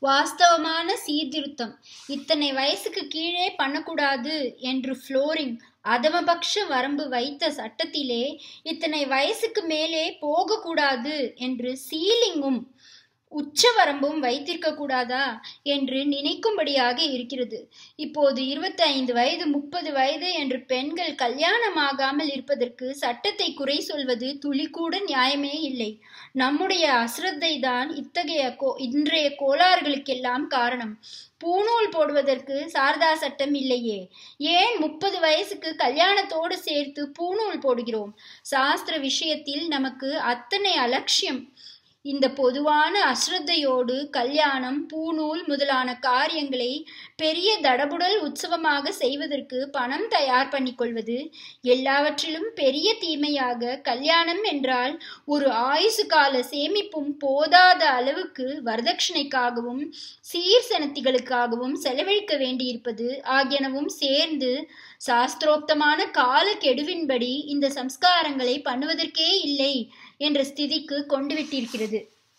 வாஸ்தவமான சீர்திருத்தம் இத்தனை வயசுக்கு கீழே பண்ணக்கூடாது என்று ஃப்ளோரிங் அதமபக்ஷ வரம்பு வைத்த சட்டத்திலே இத்தனை வயசுக்கு மேலே போகக்கூடாது என்று சீலிங்கும் உச்சவரம்பும் வைத்திருக்க கூடாதா என்று நினைக்கும்படியாக இருக்கிறது இப்போது இருபத்தி ஐந்து வயது முப்பது வயது என்று பெண்கள் கல்யாணமாகாமல் இருப்பதற்கு சட்டத்தை குறை சொல்வது துளிக்கூட நியாயமே இல்லை நம்முடைய அசிரத்தை தான் இத்தகைய கோ இன்றைய கோளாறுகளுக்கெல்லாம் காரணம் பூணூல் போடுவதற்கு சாரதா சட்டம் இல்லையே ஏன் முப்பது வயசுக்கு கல்யாணத்தோடு சேர்த்து பூணூல் போடுகிறோம் சாஸ்திர விஷயத்தில் நமக்கு அத்தனை அலட்சியம் இந்த பொதுவான அஸ்ரத்தையோடு கல்யாணம் பூநூல் முதலான காரியங்களை பெரிய தடபுடல் உற்சவமாக செய்வதற்கு பணம் தயார் பண்ணிக்கொள்வது எல்லாவற்றிலும் பெரிய தீமையாக கல்யாணம் என்றால் ஒரு ஆயுசு கால சேமிப்பும் போதாத அளவுக்கு வரதட்சணைக்காகவும் சீர்சனத்திகளுக்காகவும் செலவழிக்க வேண்டியிருப்பது ஆகியனவும் சேர்ந்து சாஸ்திரோக்தமான கால கெடுவின்படி இந்த சம்ஸ்காரங்களை பண்ணுவதற்கே இல்லை என்ற ஸ்திதிக்கு கொண்டு விட்டிருக்கிறது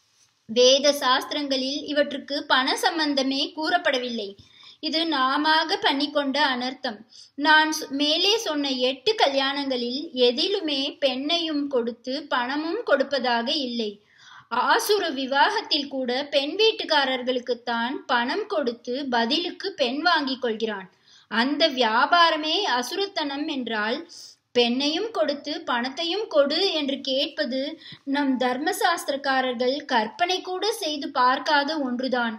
வேத சாஸ்திரங்களில் இவற்றுக்கு பண சம்பந்தமே கூறப்படவில்லை இது நாமாக பண்ணிக்கொண்ட அனர்த்தம் நான் மேலே சொன்ன எட்டு கல்யாணங்களில் எதிலுமே பெண்ணையும் கொடுத்து பணமும் கொடுப்பதாக இல்லை ஆசுர விவாகத்தில் கூட பெண் வீட்டுக்காரர்களுக்குத்தான் பணம் கொடுத்து பதிலுக்கு பெண் வாங்கிக் கொள்கிறான் அந்த வியாபாரமே அசுரத்தனம் என்றால் பெண்ணையும் கொடுத்து பணத்தையும் கொடு என்று கேட்பது நம் தர்மசாஸ்திரக்காரர்கள் கற்பனை கூட செய்து பார்க்காத ஒன்றுதான்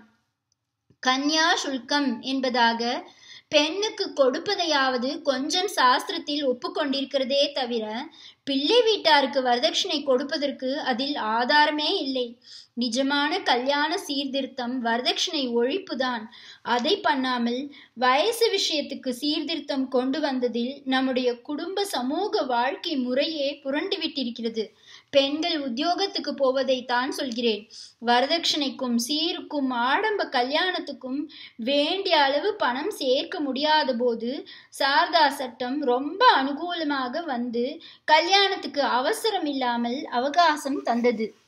கன்யா சுல்கம் என்பதாக பெண்ணுக்கு கொடுப்பதையாவது கொஞ்சம் சாஸ்திரத்தில் ஒப்புக்கொண்டிருக்கிறதே தவிர பிள்ளை வீட்டாருக்கு வரதட்சணை கொடுப்பதற்கு அதில் ஆதாரமே இல்லை நிஜமான கல்யாண சீர்திருத்தம் வரதட்சணை ஒழிப்புதான் அதை பண்ணாமல் வயசு விஷயத்துக்கு சீர்திருத்தம் கொண்டு வந்ததில் நம்முடைய குடும்ப சமூக வாழ்க்கை முறையே புரண்டு விட்டிருக்கிறது பெண்கள் உத்தியோகத்துக்கு போவதை தான் சொல்கிறேன் வரதட்சணைக்கும் சீருக்கும் ஆடம்ப கல்யாணத்துக்கும் வேண்டிய அளவு பணம் சேர்க்க முடியாத போது சாரதா சட்டம் ரொம்ப அனுகூலமாக வந்து கல்யாணத்துக்கு அவசரம் இல்லாமல் அவகாசம் தந்தது